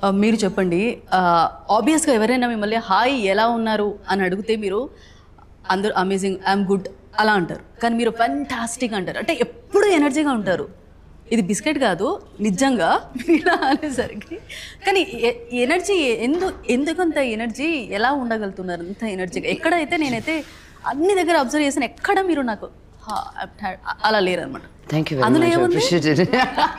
ఆ, మీరు చెప్పండి ఆబ్వియస్గా ఎవరైనా మిమ్మల్ని హాయ్ ఎలా ఉన్నారు అని అడిగితే మీరు అందరూ అమేజింగ్ ఐఎమ్ గుడ్ అలా అంటారు కానీ మీరు ఫంటాస్టిక్ అంటారు అంటే ఎప్పుడు ఎనర్జీగా ఉంటారు ఇది బిస్కెట్ కాదు నిజంగా ఇలా అనేసరికి కానీ ఎనర్జీ ఎందు ఎందుకంత ఎనర్జీ ఎలా ఉండగలుగుతున్నారు అంత ఎనర్జీగా ఎక్కడైతే నేనైతే అన్ని దగ్గర అబ్జర్వ్ చేసిన ఎక్కడ మీరు నాకు "హా, I'm tired" అలా లేరనమాట థ్యాంక్ యూ వెరీ అందులో మచ్ ఏముంది? అప్రిషియేటెడ్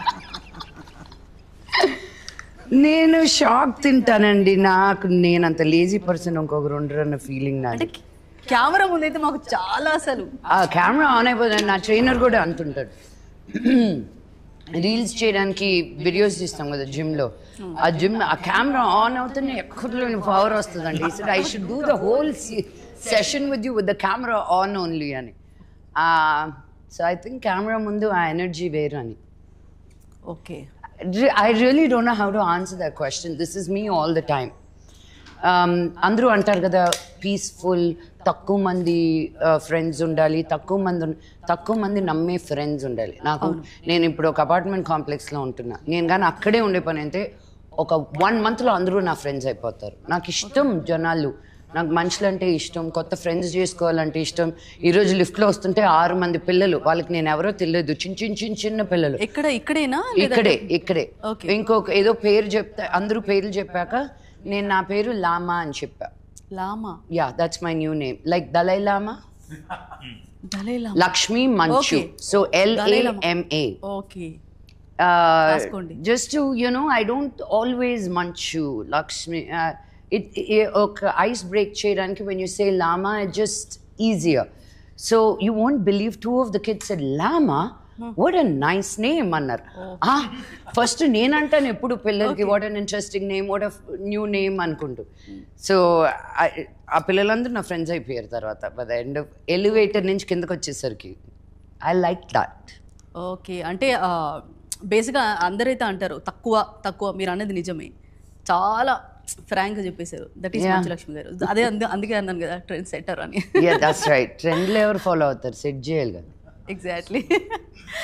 నేను షాక్ తింటానండి నాకు నేను అంత లేజీ పర్సన్ ఇంకొకరు ఉండరు అన్న ఫీలింగ్ నాది అంటే కెమెరా ముందైతే మాకు చాలా అసలు ఆ కెమెరా ఆన్ అయిపోతుంది నా ట్రైనర్ కూడా అంటుంటాడు రీల్స్ చేయడానికి వీడియోస్ తీస్తాం కదా జిమ్ లో ఆ జిమ్ ఆ కెమెరా ఆన్ అవుతూనే ఎక్కడో పవర్ వస్తుందండి I should do the whole session with you with the camera on only అని సో ఐ థింక్ కెమెరా ముందు ఆ ఎనర్జీ వేరు అని okay Re- I really don't know how to answer that question. This is me all the time. Um, అందరూ అంటారు కదా peaceful తక్కువ మంది ఫ్రెండ్స్ ఉండాలి తక్కువ మంది ఉన్- తక్కువ మంది నమ్మే ఫ్రెండ్స్ ఉండాలి నాకు నేను ఇప్పుడు ఒక అపార్ట్మెంట్ కాంప్లెక్స్లో ఉంటున్నా నేను కానీ అక్కడే ఉండే పని అయితే ఒక వన్ మంత్లో అందరూ నా ఫ్రెండ్స్ అయిపోతారు నాకు ఇష్టం జనాలు నాకు మనుషులు అంటే ఇష్టం కొత్త ఫ్రెండ్స్ చేసుకోవాలంటే ఇష్టం ఈరోజు లిఫ్ట్లో వస్తుంటే ఆరు మంది పిల్లలు వాళ్ళకి నేను ఎవరో తెలియదు చిన్న చిన్న చిన్న చిన్న పిల్లలు ఎక్కడ ఇక్కడేనా ఇక్కడే ఇక్కడే Okay. ఇంకొక ఏదో పేరు చెప్తా అందరూ పేర్లు చెప్పాక నేను నా పేరు లామా అని చెప్పా Lama yeah that's my new name like Dalai Lama Dalai Lama Lakshmi Manchu Okay. So L Dalai Lama. M A okay రాసుకోండి. Just to you know I don't always Manchu Lakshmi it ఒక ఐస్ బ్రేక్ చేయడానికి when you say Lama it just easier so you won't believe two of the kids said Lama what a nice name అన్నారు first నేనంటాను ఎప్పుడు పిల్లలకి what an interesting name what a new name అనుకుంటూ so ఆ పిల్లలందరూ నా friends అయిపోయారు తర్వాత బై ద ఎండ్ ఎలివేటర్ నుంచి కిందకి వచ్చేసరికి ఐ లైక్ దట్ ఓకే అంటే బేసిక్గా అందరైతే అంటారు తక్కువ తక్కువ మీరు అనేది నిజమే చాలా ఫ్రాంక్గా చెప్పేశారు దట్ ఈస్ Yeah. మంచులక్ష్మి గారు అదే అందు- అందుకే అన్నాను కదా ట్రెండ్ సెట్టర్ అని యా దట్స్ రైట్ ట్రెండ్లు ఎవరు ఫాలో అవుతారు సెట్ చేయాలి కదా ఎగ్జాక్ట్లీ